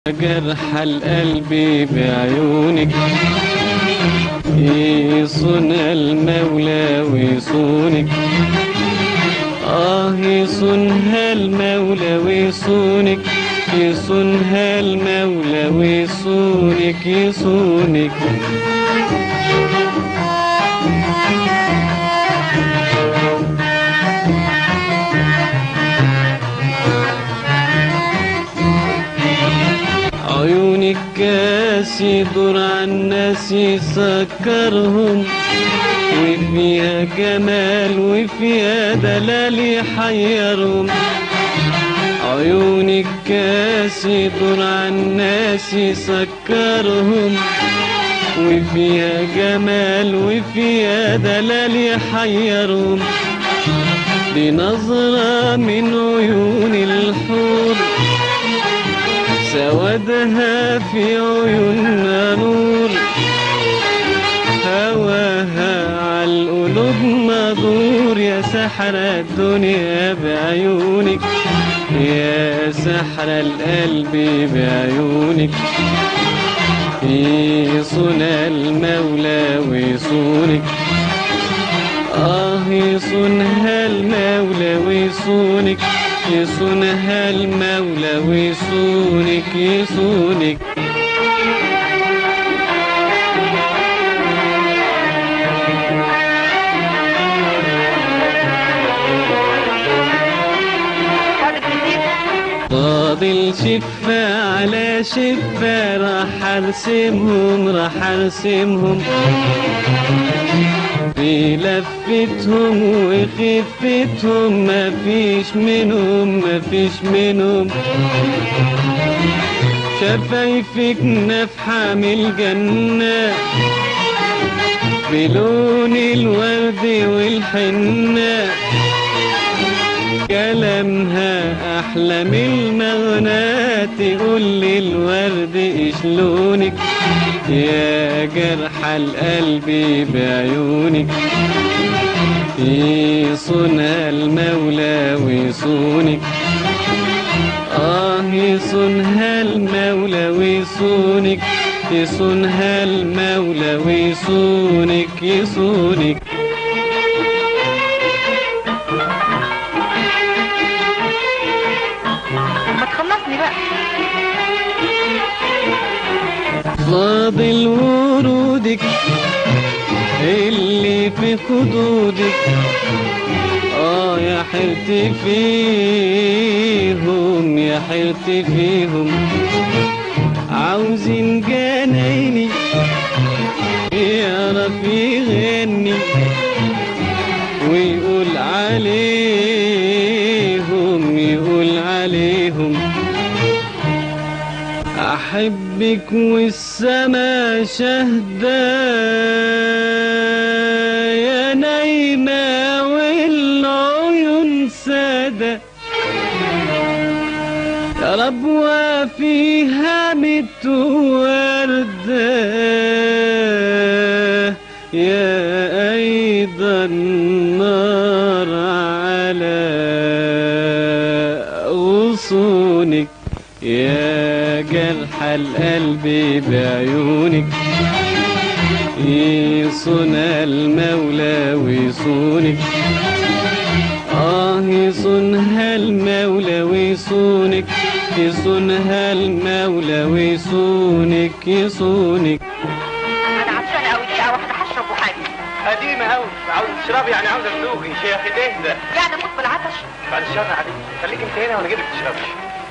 جرح القلب بعيونك يصون المولى ويصونك آه يصونها المولى ويصونك يصونها المولى ويصونك يصونك عيونك كاس يدور على الناس يسكرهم وفيها جمال وفيها دلال يحيرهم عيونك كاس يدور على الناس يسكرهم وفيها جمال وفيها دلال يحيرهم بنظرة من عيون الحور سودها في عيوننا نور هواها عالقلوب مدور يا سحر الدنيا بعيونك يا سحر القلب بعيونك يصون المولى ويصونك آه يصونها المولى ويصونك يصونها المولى ويصونك يصونك فاضل شفة على شفة راح ارسمهم راح ارسمهم في لفتهم وخفتهم مفيش منهم مفيش منهم شفايفك نفحة من الجنة بلون الورد والحنة كلامها أحلى من المغنى تقول لي الورد إيش لونك يا جرح القلب بعيونك يصونها المولى ويصونك آه يصونها المولى ويصونك يصونها المولى ويصونك يصونك ما تخلصني بقى فاضل ورودك اللي في خدودك اه يا حيرتي فيهم يا حيرتي فيهم عاوزين جنايني يعرف يغني ويقول عليهم يقول عليهم أحبك والسما شهدة يا نايمة والعيون سادة يا رب وفيها مت وردة يا أيضا النار على غصونك يا جرح القلب بعيونك يصون المولى ويصونك آه يصونها المولى ويصونك يصونها المولى ويصونك يصونك انا عطشانه قوي دقيقه واحده هشرب وحاجه قديمة أوي عاوز تشربي يعني عاوزة تذوقي يا أخي تهدى يعني اموت بالعطش بعد الشر عليك خليك أنت هنا وأنا أجيبك تشربي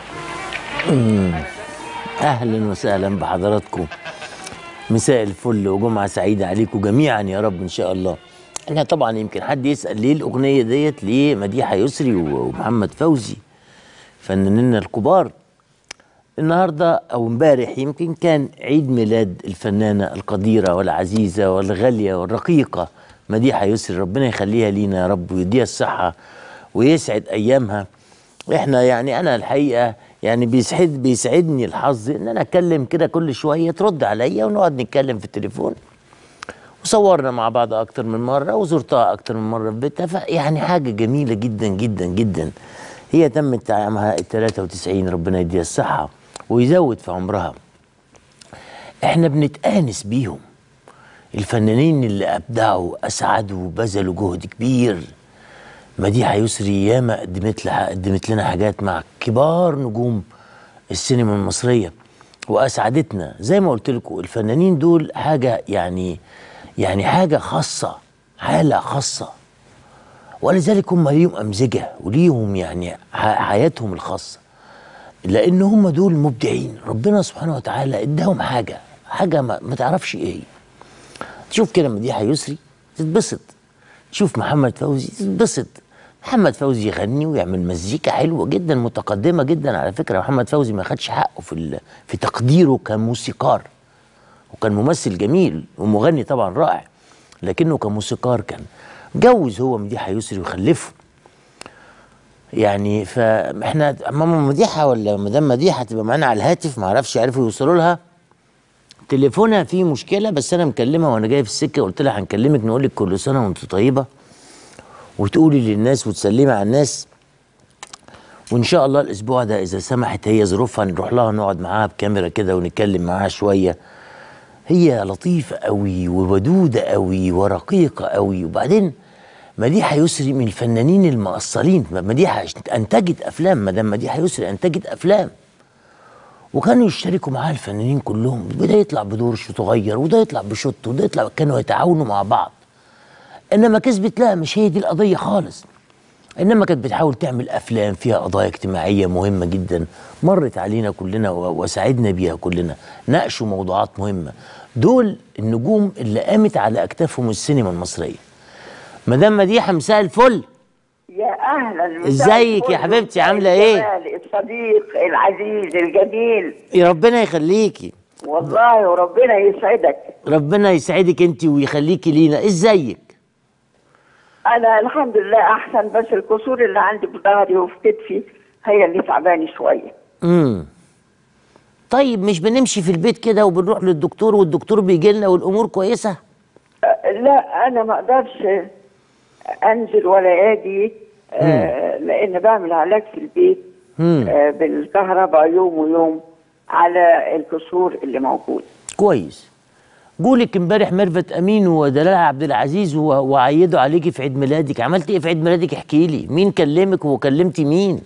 اهلا وسهلا بحضراتكم مساء الفل وجمعه سعيده عليكم جميعا يا رب ان شاء الله احنا طبعا يمكن حد يسال ليه الاغنيه ديت ليه مديحه يسري ومحمد فوزي فنانينا الكبار النهارده او امبارح يمكن كان عيد ميلاد الفنانه القديره والعزيزه والغاليه والرقيقه مديحه يسري ربنا يخليها لينا يا رب ويديها الصحه ويسعد ايامها احنا يعني انا الحقيقه يعني بيسعد بيسعدني الحظ ان انا اتكلم كده كل شويه ترد عليا ونقعد نتكلم في التليفون وصورنا مع بعض اكتر من مره وزرتها اكتر من مره في بيتها فيعني حاجه جميله جدا جدا جدا هي تم تعامها ال 93 ربنا يديها الصحه ويزود في عمرها احنا بنتآنس بيهم الفنانين اللي ابدعوا اسعدوا بذلوا جهد كبير مديحه يسري ياما قدمت لها قدمت لنا حاجات مع كبار نجوم السينما المصريه واسعدتنا زي ما قلت لكم الفنانين دول حاجه يعني يعني حاجه خاصه حاله خاصه ولذلك هم ليهم امزجه وليهم يعني ح- حياتهم الخاصه لان هم دول مبدعين ربنا سبحانه وتعالى اداهم حاجه حاجه ما, ما تعرفش ايه هي تشوف كده مديحه يسري تتبسط تشوف محمد فوزي تتبسط محمد فوزي يغني ويعمل مزيكا حلوه جدا متقدمه جدا على فكره محمد فوزي ما خدش حقه في ال- في تقديره كموسيقار وكان ممثل جميل ومغني طبعا رائع لكنه كموسيقار كان جوز هو مديحه يسري وخلفه يعني فاحنا ماما مديحه ولا مدام مديحه تبقى معانا على الهاتف ما اعرفش يعرفوا يوصلوا لها تليفونها فيه مشكله بس انا مكلمها وانا جاي في السكه قلت لها هنكلمك نقول لك كل سنه وانت طيبه وتقولي للناس وتسلمي على الناس وان شاء الله الاسبوع ده اذا سمحت هي ظروفها نروح لها نقعد معاها بكاميرا كده ونتكلم معاها شويه هي لطيفه قوي وودوده قوي ورقيقه قوي وبعدين مديحه يسري من الفنانين المقصرين مديحه انتجت افلام مدام مديحه يسري انتجت افلام وكانوا يشتركوا معاه الفنانين كلهم وده يطلع بدور صغير وده يطلع بشط وده يطلع كانوا يتعاونوا مع بعض انما كسبت لا مش هي دي القضيه خالص انما كانت بتحاول تعمل افلام فيها قضايا اجتماعيه مهمه جدا مرت علينا كلنا و- وسعدنا بيها كلنا ناقشوا موضوعات مهمه دول النجوم اللي قامت على اكتافهم السينما المصريه مدام مديحه مساء الفل يا اهلا ازيك يا حبيبتي، عاملة ايه؟ الجمال، الصديق العزيز الجميل يا ربنا يخليكي والله وربنا يسعدك ربنا يسعدك انت ويخليكي لينا ازيك انا الحمد لله احسن بس الكسور اللي عندي في ظهري وفي كتفي هي اللي تعباني شويه امم طيب مش بنمشي في البيت كده وبنروح للدكتور والدكتور بيجي لنا والامور كويسه أه، لا انا ما اقدرش انزل ولا اجي أه، لان بعمل علاج في البيت مم. أه، بالكهرباء يوم ويوم على الكسور اللي موجود كويس جولك امبارح ميرفت امين ودلال عبد العزيز و- وعيدوا عليكي في عيد ميلادك عملتي ايه في عيد ميلادك احكي لي مين كلمك وكلمتي مين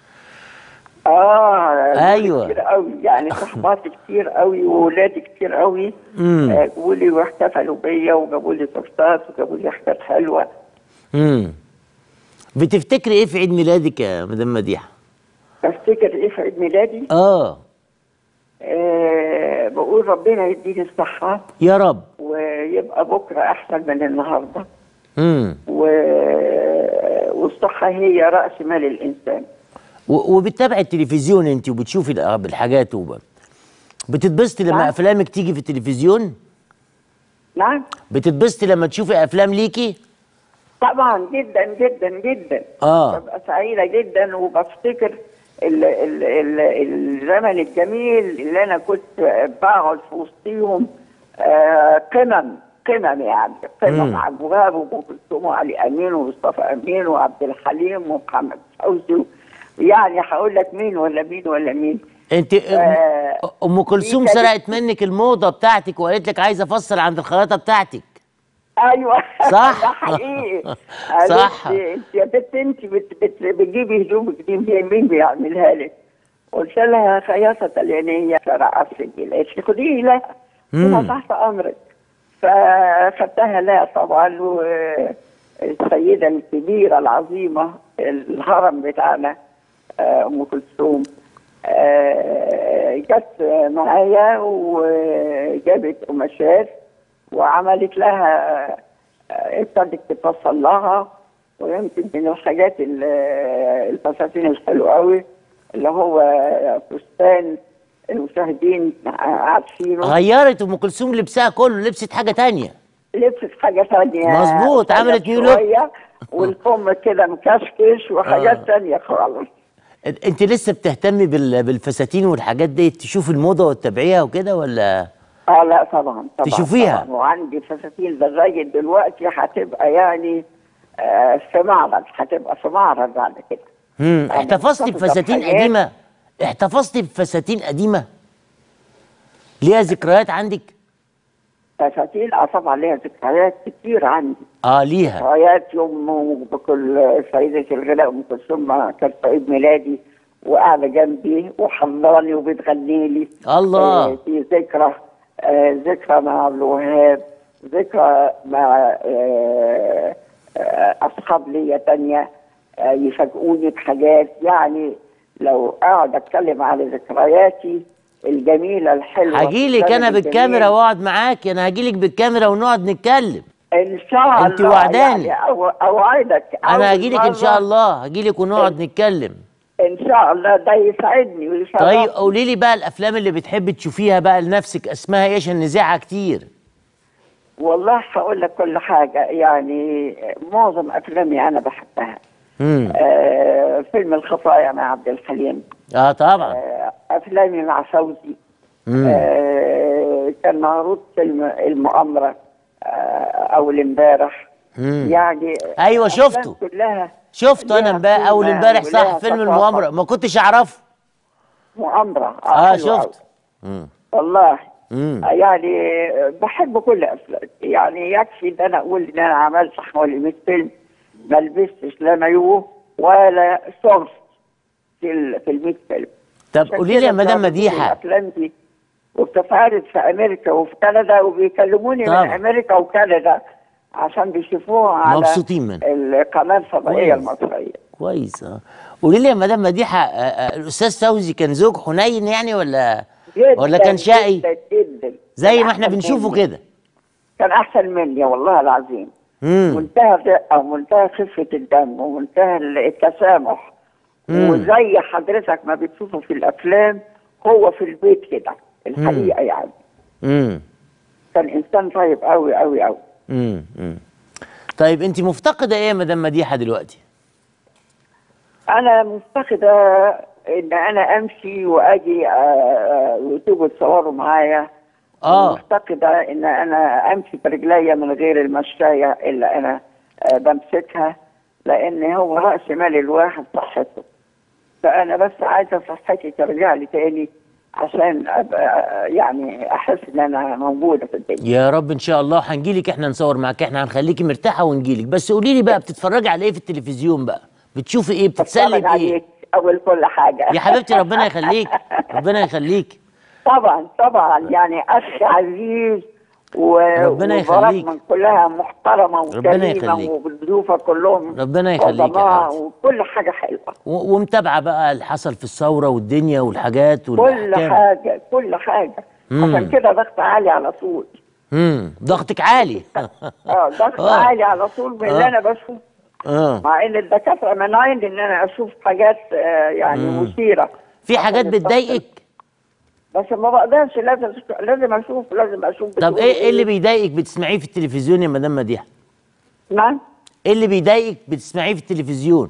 اه أيوة. كتير قوي يعني صحباتي كتير قوي وولادي كتير قوي مم. آه، جابوا لي واحتفلوا بيا وجابوا لي تورتات وجابوا لي حاجات حلوه امم بتفتكري ايه في عيد ميلادك يا مدام مديحه بفتكر ايه في عيد ميلادي اه آه بقول ربنا يديني الصحه يا رب ويبقى بكره احسن من النهارده امم و... والصحه هي راس مال الانسان و- وبتتابعي التلفزيون انت وبتشوفي الأ- بالحاجات وب... بتتبسطي لما نعم. افلامك تيجي في التلفزيون نعم بتتبسطي لما تشوفي افلام ليكي طبعا جدا جدا جدا آه. ببقى سعيدة جدا وبفتكر ال ال ال الزمن الجميل اللي انا كنت بقعد في وسطيهم آه قمم قمم يعني قمم عبد الوهاب وام كلثوم وعلي امين ومصطفى امين وعبد الحليم ومحمد فوزي يعني هقول لك مين ولا مين ولا مين انت آه، ام كلثوم دي كانت- سرقت منك الموضه بتاعتك وقالت لك عايزه افصل عند الخريطه بتاعتك ايوه صح. ده حقيقي صح. قالت لي، انت يا بنت انت بت بت بتجيبي هدومك دي مين مين بيعملها لك؟ قلت لها خياطه طليانيه شارع افريقيا قالت لي خديه لا مم. انا تحت امرك فخدتها لا طبعا والسيده الكبيره العظيمه الهرم بتاعنا آه، ام كلثوم آه، جت معايا وجابت قماشات وعملت لها آه، ابتدت تفصل لها ويمكن من الحاجات ال- الفساتين الحلوه قوي اللي هو فستان المشاهدين عارفينه غيرت ام كلثوم لبسها كله لبست حاجه تانية لبست حاجه ثانيه مظبوط، عملت نيو لوك. والفم كده مكشكش وحاجات آه. ثانيه خالص انت لسه بتهتمي بال- بالفساتين والحاجات دي تشوفي الموضه وتتابعيها وكده ولا اه لا طبعا طبعا تشوفيها؟ طبعا. وعندي فساتين لغايه دلوقتي هتبقى يعني آه في معرض هتبقى في معرض بعد كده امم يعني احتفظتي محتفظة بفساتين بحاجات. قديمه احتفظتي بفساتين قديمه ليها ذكريات عندك فساتين اه طبعا ليها ذكريات كتير عندي اه ليها ذكريات يوم بكل سيدة الغناء ام كلثوم كانت في عيد ميلادي وقاعده جنبي وحضراني وبتغني لي الله. آه، في ذكرى آه، ذكرى مع عبد الوهاب ذكرى مع آه، آه، اصحاب ليا تانية آه، يفاجئوني بحاجات يعني لو قاعد اتكلم على ذكرياتي الجميله الحلوه هجيلك في انا الزمن بالكاميرا الجميل. واقعد معاكي انا هجيلك بالكاميرا ونقعد نتكلم ان شاء الله أنت وعداني. يعني أو- اوعدك انا أول هجيلك ان شاء مرة الله هجيلك ونقعد نتكلم ان شاء الله ده يسعدني ويشرفني طيب قولي لي بقى الافلام اللي بتحبي تشوفيها بقى لنفسك اسمها ايه عشان نذاعها كتير والله هقول لك كل حاجه يعني معظم افلامي انا بحبها امم آه فيلم الخطايا مع عبد الحليم اه طبعا آه افلامي مع فوزي امم آه كان معروض فيلم المؤامره آه اول امبارح مم. يعني أيوة أفلام شفته. كلها شفته انا ليها امبارح اول قيمة امبارح صح وليها فيلم ثقافة. المؤامره ما كنتش اعرفه مؤامره اه حلو أوي. شفت امم والله امم يعني بحب كل افلام يعني يكفي ان انا اقول ان انا عملت حوالي 100 فيلم ما لبستش لا مايوه ولا صرف في ال في ال 100 فيلم طب عشان قولي لي كده يا مدام بتعرضوا مديحه الافلام دي وبتتعرض في امريكا وفي كندا وبيكلموني طبعا. من امريكا وكندا عشان بيشوفوها على مبسوطين منها. القناه الفضائيه كويس. المصريه كويس اه قولي لي يا مدام مديحه آه، آه، الاستاذ فوزي كان زوج حنين يعني ولا جدا ولا كان شقي جدا جدا زي كان ما احنا أحسن بنشوفه مني. كده كان احسن مني والله العظيم امم منتهى الرقة ومنتهى خفة الدم ومنتهى التسامح مم. وزي حضرتك ما بتشوفه في الأفلام هو في البيت كده الحقيقة يعني امم كان إنسان طيب قوي قوي قوي امم امم طيب انت مفتقده ايه يا مدام مديحه دلوقتي أنا مفتقدة إن أنا أمشي وأجي آه، آه، وتيجوا تصوروا معايا اه مفتقدة إن أنا أمشي برجليا من غير المشاية اللي أنا آه، بمسكها لأن هو رأس مال الواحد صحته فأنا بس عايزة صحتي ترجع لي تاني عشان أبقى آه، يعني أحس إن أنا موجودة في الدنيا يا رب ان شاء الله هنجيلك احنا نصور معاك احنا هنخليكي مرتاحه ونجيلك بس قولي لي بقى بتتفرجي على ايه في التلفزيون بقى بتشوفي ايه بتتسلي بتفرج بايه عليك أول كل حاجة يا حبيبتي ربنا يخليك ربنا يخليك طبعا طبعا يعني أخ عزيز و ربنا وبرات يخليك. من كلها محترمة ربنا وكريمة يخليك. والضيوفة كلهم ربنا يخليك يا عظماء حبيبتي. وكل حاجة حلوة و- ومتابعه بقى اللي حصل في الثوره والدنيا والحاجات كل والاحكام حاجة كل حاجة مم. عشان كده ضغط عالي على طول امم ضغطك عالي اه ضغط آه. عالي على طول من اللي آه. انا بشوف اه مع ان الدكاترة منعين ان انا اشوف حاجات آه، يعني مم. مثيرة في حاجات عشان الضغط- بتضايقك بس ما بقدرش لازم لازم اشوف لازم اشوف طب بتقول ايه ايه اللي بيضايقك بتسمعيه في التلفزيون يا مدام مديحه نعم ايه اللي بيضايقك بتسمعيه في التلفزيون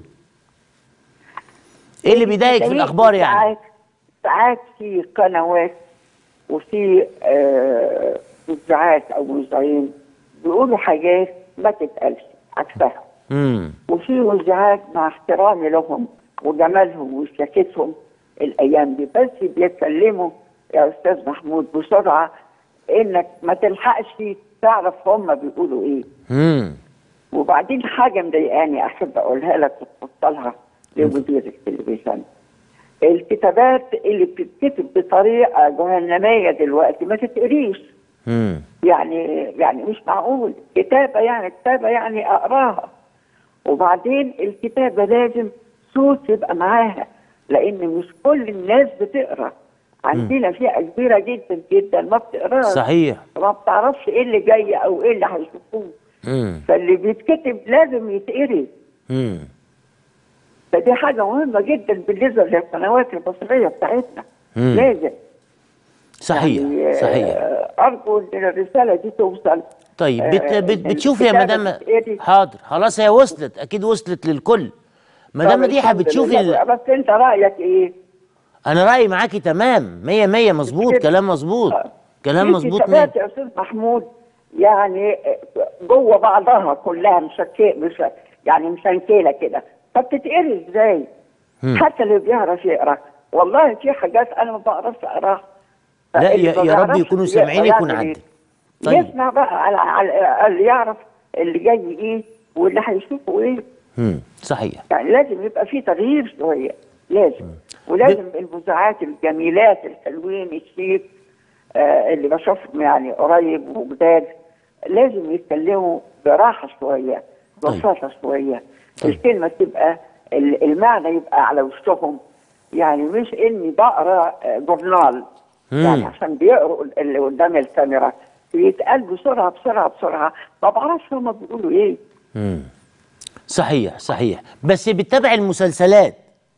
ايه اللي بيضايقك في الاخبار يعني ساعات ساعات في قنوات وفي آه، مذيعات او مذيعين بيقولوا حاجات ما تتقالش عكسها امم وفي مذيعات مع احترامي لهم وجمالهم وشياكتهم الايام دي بس بيتكلموا يا استاذ محمود بسرعه انك ما تلحقش تعرف هم بيقولوا ايه امم وبعدين حاجه مضايقاني احب اقولها لك وتوصلها لمدير التلفزيون الكتابات اللي بتتكتب بطريقه جهنميه دلوقتي ما تتقريش امم يعني يعني مش معقول كتابه يعني كتابه يعني اقراها وبعدين الكتابه لازم صوت يبقى معاها لان مش كل الناس بتقرا عندنا فئه كبيره جدا جدا ما بتقراش صحيح ما بتعرفش ايه اللي جاي او ايه اللي هيشوفوه امم فاللي بيتكتب لازم يتقري امم فدي حاجه مهمه جدا بالنسبه للقنوات المصريه بتاعتنا مم. لازم صحيح يعني صحيح آه، ارجو ان الرساله دي توصل طيب بت آه، بت إن بتشوفي يا الكتابة مدام تتقري. حاضر خلاص هي وصلت اكيد وصلت للكل مدام طب مديحه الحمد بتشوفي لله. ال... بس انت رايك ايه؟ انا رايي معاكي تمام مية مية مظبوط كده. كلام مظبوط كلام في مظبوط مية كتابات يا استاذ محمود يعني جوه بعضها كلها مشكله مش يعني مشنكله كده فبتتقري ازاي؟ مم. حتى اللي بيعرف يقرا والله في حاجات انا ما بعرفش اقراها لا اللي يا, ما يا رب بيعرفش يكونوا يقرا سامعين يكون يعمل إيه؟ عندك طيب يسمع بقى على على اللي يعرف اللي جاي ايه واللي هيشوفه ايه مم. صحيح يعني لازم يبقى في تغيير شويه لازم ولازم المذيعات الجميلات الحلوين الشيك آه اللي بشوفهم يعني قريب وجداد لازم يتكلموا براحه شويه طيب. ببساطه شويه طيب. الكلمه تبقى ال- المعنى يبقى على وشهم يعني مش اني بقرا آه، جورنال يعني مم. عشان بيقروا اللي قدام الكاميرا بيتقال بسرعه بسرعه بسرعه ما بعرفش هما بيقولوا ايه مم. صحيح صحيح بس بتتابع المسلسلات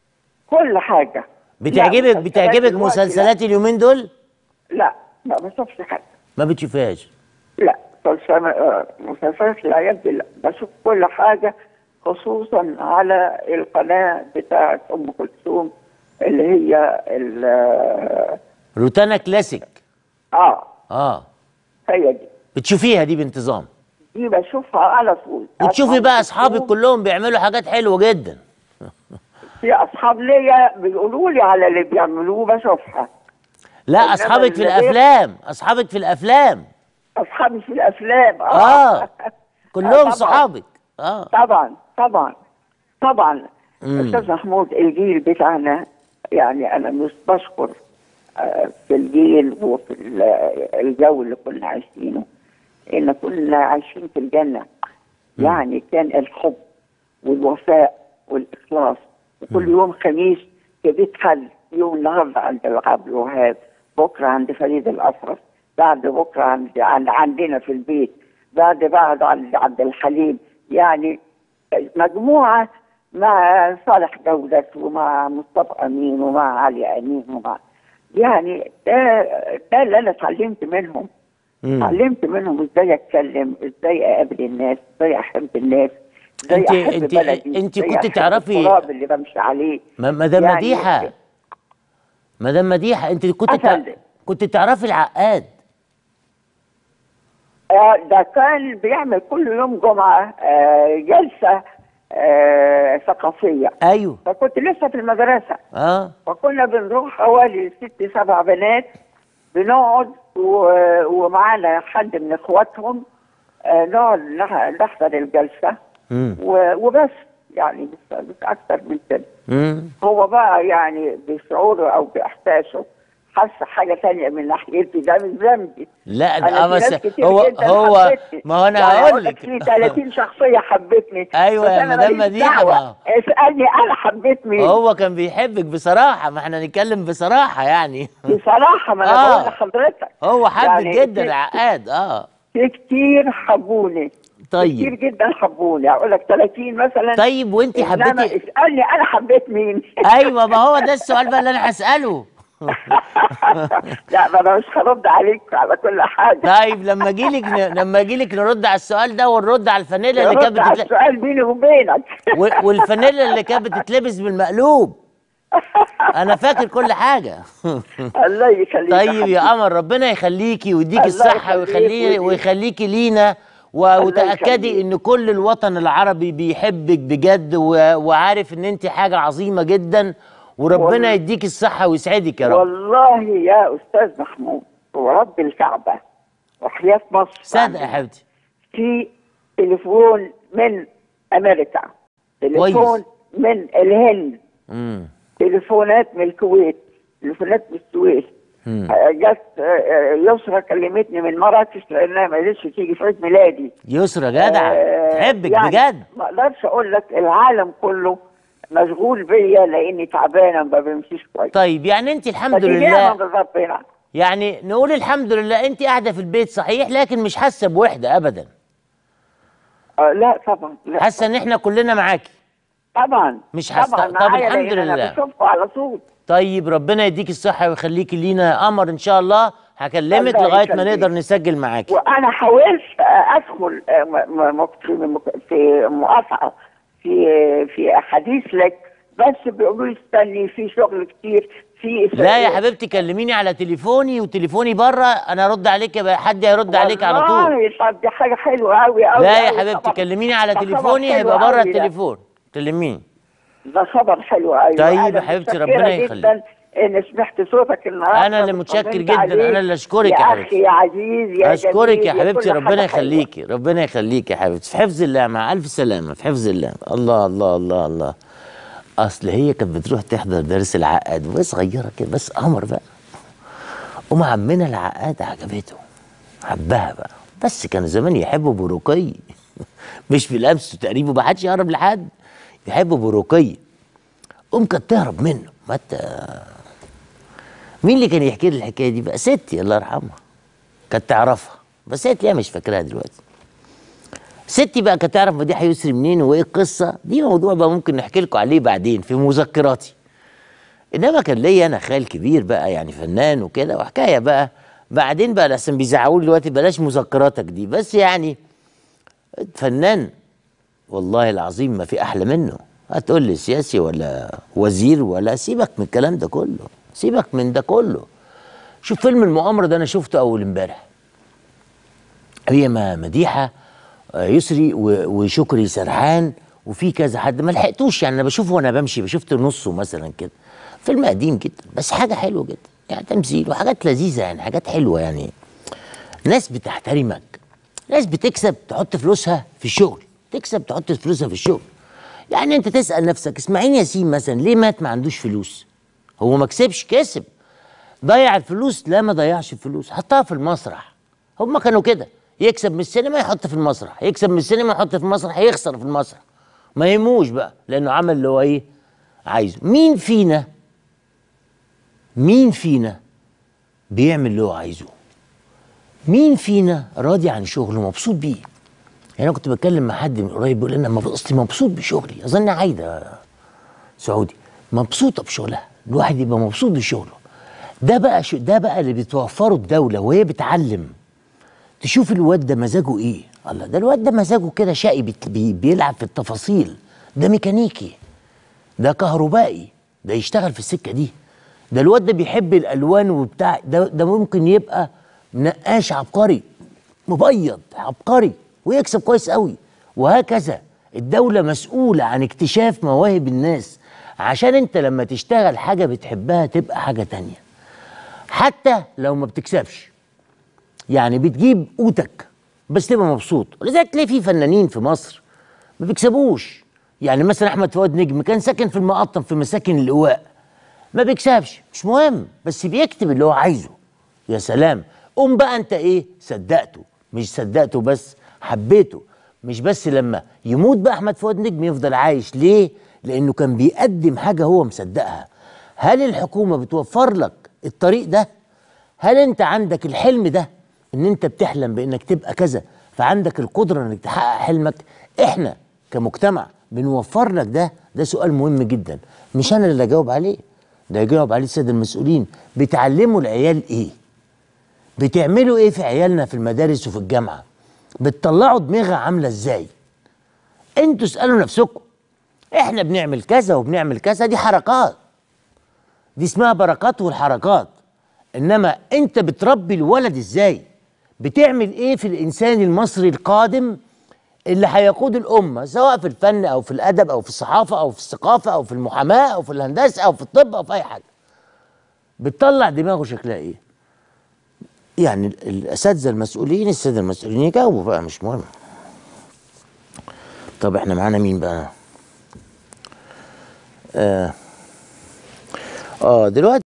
كل حاجه بتعجبك لا، بتعجبك دلوقتي مسلسلات اليومين دول لا لا ما بشوفش حاجه ما بتشوفهاش لا مسلسل- آه، مسلسلات الايام دي لا بشوف كل حاجه خصوصا على القناه بتاعه ام كلثوم اللي هي ال روتانا كلاسيك اه اه هي دي بتشوفيها دي بانتظام دي بشوفها على طول وتشوفي أصحاب بقى اصحابك كلثوم، كلهم بيعملوا حاجات حلوه جدا في اصحاب ليا بيقولوا لي على اللي بيعملوه بشوفها لا إنما اصحابك في اللي غير- الافلام اصحابك في الافلام اصحابي في الافلام اه كلهم طبعاً. صحابك اه طبعا طبعا طبعا مم. استاذ محمود الجيل بتاعنا يعني انا مش بشكر آه، في الجيل وفي ال- الجو اللي كنا عايشينه ان كنا عايشين في الجنه يعني كان الحب والوفاء والاخلاص وكل يوم خميس في بيت حل يوم النهارده عند عبد الوهاب بكره عند فريد الاطرش بعد بكره عند, عند عندنا في البيت بعد بعد عند عبد الحليم يعني مجموعه مع صالح جودة ومع مصطفى امين ومع علي امين ومع يعني ده ده اللي انا اتعلمت منهم مم. اتعلمت منهم ازاي اتكلم ازاي اقابل الناس ازاي احب الناس ازاي أنت- احب أنت- بلدي أنت إزاي كنت أحب تعرفي- التراب اللي بمشي عليه ما- مدام يعني- مديحه مدام مديحه انت كنت تع... أفندم. كنت تعرفي العقاد آه، ده كان بيعمل كل يوم جمعه آه، جلسه آه، ثقافيه ايوه فكنت لسه في المدرسه اه فكنا بنروح حوالي ست سبع بنات بنقعد و- ومعانا حد من اخواتهم آه، نقعد نح- نحضر الجلسه امم و- وبس يعني مش مش اكتر من كده امم هو بقى يعني بشعوره او باحساسه حس حاجه تانية من ناحيتي ده مش ذنبي لا أنا ده في بس ناس كتير هو جداً هو حبتني. ما هو انا يعني هقول لك لك في 30 شخصيه حبتني أيوة بس يا أنا مدام ماليش مديحة، دعوة. ما- اسالني انا حبيت مين هو كان بيحبك بصراحه ما احنا نتكلم بصراحه يعني بصراحه ما انا آه. بقول لحضرتك هو حبك يعني جدا في- العقاد اه في كتير حبوني كتير طيب جدا حبوني اقول لك 30 مثلا طيب وانت إنما حبيتي اسالني انا حبيت مين ايوه ما هو ده السؤال بقى اللي انا هساله لا ما انا مش هرد عليك على كل حاجه طيب لما اجيلك ن... لما اجيلك نرد على السؤال ده ونرد على الفانيلا اللي كانت رد على بتتل... السؤال بيني وبينك و... والفانيلا اللي كانت بتتلبس بالمقلوب انا فاكر كل حاجه الله يخليك طيب يا قمر ربنا يخليكي ويديكي الله الصحه يخليك ويخلي ويديك. ويخليكي لينا و- وتاكدي يخليك. ان كل الوطن العربي بيحبك بجد و... وعارف ان انت حاجه عظيمه جدا وربنا والله. يديكي الصحه ويسعدك يا رب والله يا استاذ محمود ورب الكعبه وحياه مصر صدق يا حبيبتي في تليفون من امريكا تليفون كويس. من الهند امم تليفونات من الكويت تليفونات من السويس مم. آه، جت آه، آه، يسرا كلمتني من مراكش لانها ما قدرتش تيجي في عيد ميلادي يسرا جدع آه، تحبك يعني بجد ما اقدرش اقول لك العالم كله مشغول بيا لاني تعبانه ما بمشيش كويس طيب يعني انت الحمد فدي لله نعمة من ربنا يعني نقول الحمد لله انت قاعده في البيت صحيح لكن مش حاسه بوحده ابدا آه لا طبعا لا حاسه ان احنا كلنا معاكي طبعا مش هست- طبعا طب معايا الحمد لأن لله. انا بشوفه على طول طيب ربنا يديك الصحه ويخليكي لينا يا قمر ان شاء الله هكلمك الله لغايه ما يخليك. نقدر نسجل معاكي وانا حاولت ادخل آه، م- م- في مك- في مقاطعه في في حديث لك بس بيقولوا لي استني في شغل كتير في لا يا حبيبتي كلميني على تليفوني وتليفوني بره انا ارد عليك يبقى حد هيرد عليك على طول والله طب دي حاجه حلوه قوي قوي لا يا حبيبتي كلميني على تليفوني هيبقى بره التليفون كلميني ده خبر حلو قوي طيب وأنا يا حبيبتي، متشكرة ربنا جداً يخليك. ان سمعت صوتك النهارده أنا اللي متشكر وطمنت جداً، عليك. أنا اللي أشكرك يا يا حبيبتي. اخي يا عزيز يا اشكرك جميل، يا حبيبتي كل ربنا حاجة حلوة. يخليكي ربنا يخليكي يا حبيبتي في حفظ الله مع الف سلامه في حفظ الله الله الله الله الله اصل هي كانت بتروح تحضر درس العقاد وهي صغيره كده بس قمر بقى ام عمنا العقاد عجبته حبها بقى بس كان زمان يحبوا برقي مش بالامس تقريبا ما حدش يقرب لحد يحبوا برقي ام كانت تهرب منه ما انت مين اللي كان يحكي لي الحكايه دي بقى ستي الله يرحمها كانت تعرفها بس قالت لي أنا مش فاكراها دلوقتي ستي بقى كانت تعرف مديحه يسري منين وايه القصه دي موضوع بقى ممكن نحكي لكم عليه بعدين في مذكراتي انما كان ليا انا خال كبير بقى يعني فنان وكده وحكايه بقى بعدين بقى لسه بيزعقوا لي دلوقتي بلاش مذكراتك دي بس يعني فنان والله العظيم ما في احلى منه هتقول لي سياسي ولا وزير ولا سيبك من الكلام ده كله سيبك من ده كله شوف فيلم المؤامره ده انا شفته اول امبارح هي ما مديحه آه، يسري و- وشكري سرحان وفي كذا حد ما لحقتوش يعني انا بشوفه وانا بمشي بشوفت نصه مثلا كده فيلم قديم جدا بس حاجه حلوه جدا يعني تمثيل وحاجات لذيذه يعني حاجات حلوه يعني ناس بتحترمك ناس بتكسب تحط فلوسها في الشغل تكسب تحط فلوسها في الشغل يعني انت تسال نفسك اسماعيل ياسين مثلا ليه مات ما عندوش فلوس هو ما كسبش كسب ضيع الفلوس لا ما ضيعش الفلوس حطها في المسرح هم كانوا كده يكسب من السينما يحط في المسرح يكسب من السينما يحط في المسرح يخسر في المسرح ما يهموش بقى لانه عمل اللي هو ايه عايزه مين فينا مين فينا بيعمل اللي هو عايزه مين فينا راضي عن شغله مبسوط بيه يعني انا كنت بتكلم مع حد من قريب بيقول انا مب- اصلي مبسوط بشغلي اظن عايده سعودي مبسوطه بشغلها الواحد يبقى مبسوط بشغله ده بقى شو ده بقى اللي بتوفره الدوله وهي بتعلم تشوف الواد ده مزاجه ايه الله ده الواد ده مزاجه كده شقي بت- بي بيلعب في التفاصيل ده ميكانيكي ده كهربائي ده يشتغل في السكه دي ده الواد ده بيحب الالوان وبتاع ده ده ممكن يبقى نقاش عبقري مبيض عبقري ويكسب كويس قوي وهكذا الدوله مسؤوله عن اكتشاف مواهب الناس عشان انت لما تشتغل حاجه بتحبها تبقى حاجه تانية حتى لو ما بتكسبش يعني بتجيب قوتك بس تبقى مبسوط ولذلك تلاقي في فنانين في مصر ما بيكسبوش يعني مثلا احمد فؤاد نجم كان ساكن في المقطم في مساكن اللواء ما بيكسبش مش مهم بس بيكتب اللي هو عايزه يا سلام قوم بقى انت ايه صدقته مش صدقته بس حبيته مش بس لما يموت بقى احمد فؤاد نجم يفضل عايش ليه لانه كان بيقدم حاجه هو مصدقها هل الحكومه بتوفر لك الطريق ده هل انت عندك الحلم ده ان انت بتحلم بانك تبقى كذا فعندك القدره انك تحقق حلمك احنا كمجتمع بنوفر لك ده ده سؤال مهم جدا مش انا اللي اجاوب عليه ده يجاوب عليه الساده المسؤولين بتعلموا العيال ايه بتعملوا ايه في عيالنا في المدارس وفي الجامعه بتطلعوا دماغها عامله ازاي انتوا اسالوا نفسكم احنا بنعمل كذا وبنعمل كذا دي حركات دي اسمها بركات والحركات انما انت بتربي الولد ازاي بتعمل ايه في الانسان المصري القادم اللي هيقود الامه سواء في الفن او في الادب او في الصحافه او في الثقافه او في المحاماه او في الهندسه او في الطب او في اي حاجه بتطلع دماغه شكلها ايه يعني ال- الاساتذه المسؤولين الساده المسؤولين يجاوبوا بقى مش مهم طب احنا معانا مين بقى اه, آه دلوقتي